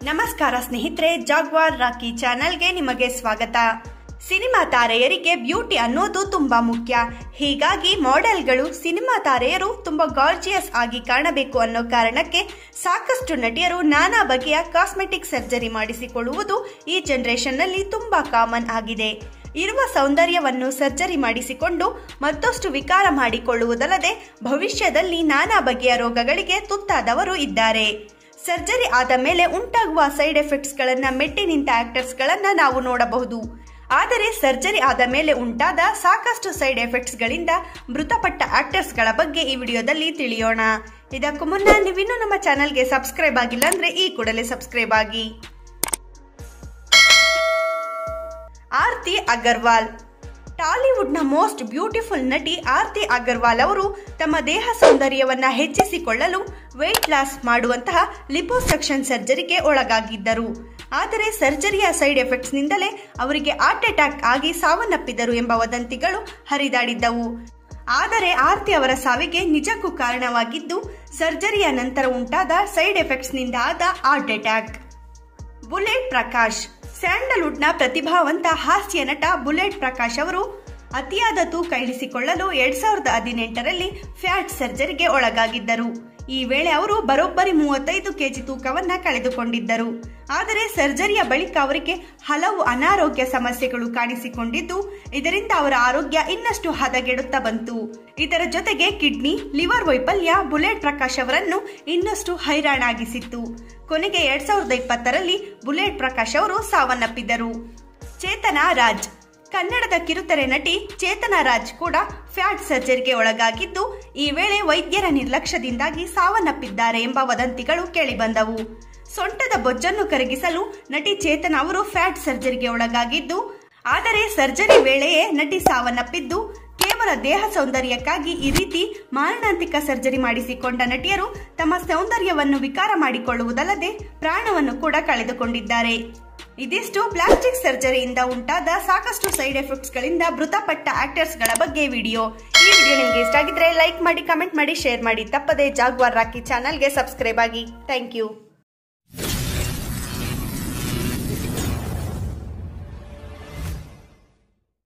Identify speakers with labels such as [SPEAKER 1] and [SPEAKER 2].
[SPEAKER 1] ನಮಸ್ಕಾರ ಸ್ನೇಹಿತರೆ ಜಾಗ್ವಾರ್ ರಾಕಿ ಚಾನೆಲ್ಗೆ ನಿಮಗೆ ಸ್ವಾಗತ ಸಿನಿಮಾ ತಾರೆಯರಿಗೆ ಬ್ಯೂಟಿ ಅನ್ನೋದು ತುಂಬಾ ಮುಖ್ಯ ಹೀಗಾಗಿ ಮಾಡೆಲ್ಗಳು ಸಿನಿಮಾ ತಾರೆಯರು ತುಂಬಾ ಗಾರ್ಜಿಯಸ್ ಆಗಿ ಕಾಣಬೇಕು ಅನ್ನೋ ಕಾರಣಕ್ಕೆ ಸಾಕಷ್ಟು ನಟಿಯರು ನಾನಾ ಬಗೆಯ ಕಾಸ್ಮೆಟಿಕ್ ಸರ್ಜರಿ ಮಾಡಿಸಿಕೊಳ್ಳುವುದು ಈ ಜನರೇಷನ್ನಲ್ಲಿ ತುಂಬಾ ಕಾಮನ್ ಆಗಿದೆ ಇರುವ ಸೌಂದರ್ಯವನ್ನು ಸರ್ಜರಿ ಮಾಡಿಸಿಕೊಂಡು ಮತ್ತಷ್ಟು ವಿಕಾರ ಮಾಡಿಕೊಳ್ಳುವುದಲ್ಲದೆ ಭವಿಷ್ಯದಲ್ಲಿ ನಾನಾ ಬಗೆಯ ರೋಗಗಳಿಗೆ ತುತ್ತಾದವರು ಇದ್ದಾರೆ ಸರ್ಜರಿ ಆದ ಮೇಲೆ ಉಂಟಾಗುವ ಸೈಡ್ ಎಫೆಕ್ಟ್ಸ್ಗಳನ್ನ ಮೆಟ್ಟಿ ನಿಂತ ಆಕ್ಟರ್ಸ್ಗಳನ್ನ ನಾವು ನೋಡಬಹುದು ಆದರೆ ಸರ್ಜರಿ ಆದ ಮೇಲೆ ಉಂಟಾದ ಸಾಕಷ್ಟು ಸೈಡ್ ಎಫೆಕ್ಟ್ಸ್ಗಳಿಂದ ಮೃತಪಟ್ಟ ಆಕ್ಟರ್ಸ್ಗಳ ಬಗ್ಗೆ ಈ ವಿಡಿಯೋದಲ್ಲಿ ತಿಳಿಯೋಣ ಇದಕ್ಕೂ ಮುನ್ನ ನೀವಿನ್ನೂ ನಮ್ಮ ಚಾನಲ್ಗೆ ಸಬ್ಸ್ಕ್ರೈಬ್ ಆಗಿಲ್ಲ ಅಂದ್ರೆ ಈ ಕೂಡಲೇ ಸಬ್ಸ್ಕ್ರೈಬ್ ಆಗಿ ಆರ್ತಿ ಅಗರ್ವಾಲ್ ಟಾಲಿವುಡ್ನ ಮೋಸ್ಟ್ ಬ್ಯೂಟಿಫುಲ್ ನಟಿ ಆರ್ತಿ ಅಗರ್ವಾಲ್ ಅವರು ತಮ್ಮ ದೇಹ ಸೌಂದರ್ಯವನ್ನ ಹೆಚ್ಚಿಸಿಕೊಳ್ಳಲು ವೆಯ್ಟ್ ಲಾಸ್ ಮಾಡುವಂತಹ ಲಿಪೋಸಕ್ಷನ್ ಸರ್ಜರಿಗೆ ಒಳಗಾಗಿದ್ದರು ಆದರೆ ಸರ್ಜರಿಯ ಸೈಡ್ ಎಫೆಕ್ಟ್ಸ್ನಿಂದಲೇ ಅವರಿಗೆ ಹಾರ್ಟ್ ಅಟ್ಯಾಕ್ ಆಗಿ ಸಾವನ್ನಪ್ಪಿದರು ಎಂಬ ವದಂತಿಗಳು ಹರಿದಾಡಿದ್ದವು ಆದರೆ ಆರ್ತಿ ಅವರ ಸಾವಿಗೆ ನಿಜಕ್ಕೂ ಕಾರಣವಾಗಿದ್ದು ಸರ್ಜರಿಯ ನಂತರ ಉಂಟಾದ ಸೈಡ್ ಎಫೆಕ್ಟ್ಸ್ನಿಂದ ಆದ ಹಾರ್ಟ್ ಅಟ್ಯಾಕ್ ಬುಲೆಟ್ ಪ್ರಕಾಶ್ ಸ್ಯಾಂಡಲ್ವುಡ್ನ ಪ್ರತಿಭಾವಂತ ಹಾಸ್ಯ ನಟ ಬುಲೆಟ್ ಪ್ರಕಾಶ್ ಅವರು ಅತಿಯಾದ ತೂಕ ಇಳಿಸಿಕೊಳ್ಳಲು ಎರಡ್ ಸಾವಿರದ ಹದಿನೆಂಟರಲ್ಲಿ ಫ್ಯಾಟ್ ಸರ್ಜರಿಗೆ ಒಳಗಾಗಿದ್ದರು ಈ ವೇಳೆ ಅವರು ಬರೋಬ್ಬರಿ ಮೂವತ್ತೈದು ಕೆಜಿ ತೂಕವನ್ನ ಕಳೆದುಕೊಂಡಿದ್ದರು ಆದರೆ ಸರ್ಜರಿಯ ಬಳಿಕ ಅವರಿಗೆ ಹಲವು ಅನಾರೋಗ್ಯ ಸಮಸ್ಯೆಗಳು ಕಾಣಿಸಿಕೊಂಡಿದ್ದು ಇದರಿಂದ ಅವರ ಆರೋಗ್ಯ ಇನ್ನಷ್ಟು ಹದಗೆಡುತ್ತಾ ಬಂತು ಇದರ ಜೊತೆಗೆ ಕಿಡ್ನಿ ಲಿವರ್ ವೈಫಲ್ಯ ಬುಲೆಟ್ ಪ್ರಕಾಶ್ ಅವರನ್ನು ಇನ್ನಷ್ಟು ಹೈರಾಣಾಗಿಸಿತ್ತು ಕೊನೆಗೆ ಎರಡ್ ಸಾವಿರದ ಇಪ್ಪತ್ತರಲ್ಲಿ ಬುಲೆಟ್ ಪ್ರಕಾಶ್ ಅವರು ಸಾವನ್ನಪ್ಪಿದ್ದರು ಚೇತನಾ ರಾಜ್ ಕನ್ನಡದ ಕಿರುತೆರೆ ನಟಿ ಚೇತನಾ ರಾಜ್ ಕೂಡ ಫ್ಯಾಟ್ ಸರ್ಜರಿಗೆ ಒಳಗಾಗಿದ್ದು ಈ ವೇಳೆ ವೈದ್ಯರ ನಿರ್ಲಕ್ಷ್ಯದಿಂದಾಗಿ ಸಾವನ್ನಪ್ಪಿದ್ದಾರೆ ಎಂಬ ವದಂತಿಗಳು ಕೇಳಿಬಂದವು ಸೊಂಟದ ಬೊಜ್ಜನ್ನು ಕರಗಿಸಲು ನಟಿ ಚೇತನಾ ಅವರು ಫ್ಯಾಟ್ ಸರ್ಜರಿಗೆ ಒಳಗಾಗಿದ್ದು ಆದರೆ ಸರ್ಜರಿ ವೇಳೆಯೇ ನಟಿ ಸಾವನ್ನಪ್ಪಿದ್ದು ಕೇವಲ ದೇಹ ಸೌಂದರ್ಯಕ್ಕಾಗಿ ಈ ರೀತಿ ಮಾರಣಾಂತಿಕ ಸರ್ಜರಿ ಮಾಡಿಸಿಕೊಂಡ ನಟಿಯರು ತಮ್ಮ ಸೌಂದರ್ಯವನ್ನು ವಿಕಾರ ಮಾಡಿಕೊಳ್ಳುವುದಲ್ಲದೆ ಪ್ರಾಣವನ್ನು ಕೂಡ ಕಳೆದುಕೊಂಡಿದ್ದಾರೆ ಇದಿಷ್ಟು ಪ್ಲಾಸ್ಟಿಕ್ ಸರ್ಜರಿಯಿಂದ ಉಂಟಾದ ಸಾಕಷ್ಟು ಸೈಡ್ ಎಫೆಕ್ಟ್ಸ್ ಗಳಿಂದ ಮೃತಪಟ್ಟ ಆಕ್ಟರ್ಸ್ ಗಳ ಬಗ್ಗೆ ವಿಡಿಯೋ ಈ ವಿಡಿಯೋ ನಿಮಗೆ ಇಷ್ಟ ಆಗಿದ್ರೆ ಲೈಕ್ ಮಾಡಿ ಕಮೆಂಟ್ ಮಾಡಿ ಶೇರ್ ಮಾಡಿ ತಪ್ಪದೆ ಜಾಗ್ವಾರ್ ರಾಕಿ ಚಾನಲ್ಗೆ ಸಬ್ಸ್ಕ್ರೈಬ್ ಆಗಿ ಥ್ಯಾಂಕ್ ಯು